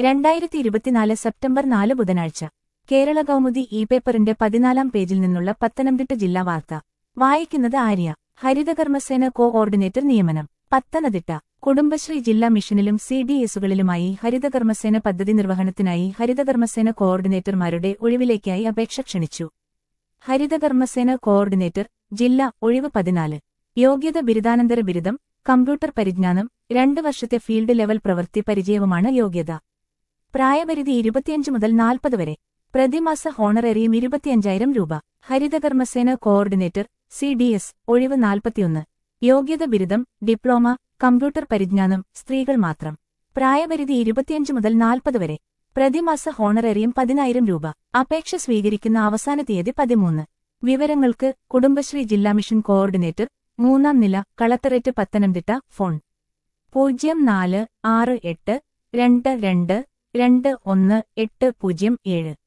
രണ്ടായിരത്തി ഇരുപത്തിനാല് സെപ്റ്റംബർ നാല് ബുധനാഴ്ച കേരള കൗമുദി ഇ പേപ്പറിന്റെ പതിനാലാം പേജിൽ നിന്നുള്ള പത്തനംതിട്ട ജില്ലാ വാർത്ത വായിക്കുന്നത് ആര്യ ഹരിതകർമ്മസേന കോ ഓർഡിനേറ്റർ നിയമനം പത്തനംതിട്ട കുടുംബശ്രീ ജില്ലാ മിഷനിലും സി ഡി എസുകളിലുമായി ഹരിതകർമ്മസേന പദ്ധതി നിർവഹണത്തിനായി ഹരിതകർമ്മസേന കോഓർഡിനേറ്റർമാരുടെ ഒഴിവിലേക്കായി അപേക്ഷ ക്ഷണിച്ചു ഹരിതകർമ്മസേന കോഓർഡിനേറ്റർ ജില്ല ഒഴിവ് പതിനാല് യോഗ്യത ബിരുദാനന്തര ബിരുദം കമ്പ്യൂട്ടർ പരിജ്ഞാനം രണ്ട് വർഷത്തെ ഫീൽഡ് ലെവൽ പ്രവൃത്തി പരിചയവുമാണ് യോഗ്യത പ്രായപരിധി ഇരുപത്തിയഞ്ച് മുതൽ നാൽപ്പത് വരെ പ്രതിമാസ ഹോണറേറിയം ഇരുപത്തിയഞ്ചായിരം രൂപ ഹരിതകർമ്മസേന കോഓർഡിനേറ്റർ സി ഡി എസ് ഒഴിവ് നാൽപ്പത്തിയൊന്ന് യോഗ്യത ബിരുദം ഡിപ്ലോമ കമ്പ്യൂട്ടർ പരിജ്ഞാനം സ്ത്രീകൾ മാത്രം പ്രായപരിധി ഇരുപത്തിയഞ്ച് മുതൽ നാൽപ്പത് വരെ പ്രതിമാസ ഹോണറേറിയം പതിനായിരം രൂപ അപേക്ഷ സ്വീകരിക്കുന്ന അവസാന തീയതി പതിമൂന്ന് വിവരങ്ങൾക്ക് കുടുംബശ്രീ ജില്ലാ മിഷൻ കോഓർഡിനേറ്റർ മൂന്നാം നില കളക്ടറേറ്റ് പത്തനംതിട്ട ഫോൺ പൂജ്യം നാല് ആറ് എട്ട് രണ്ട് രണ്ട് രണ്ട് ഒന്ന് എട്ട് പൂജ്യം ഏഴ്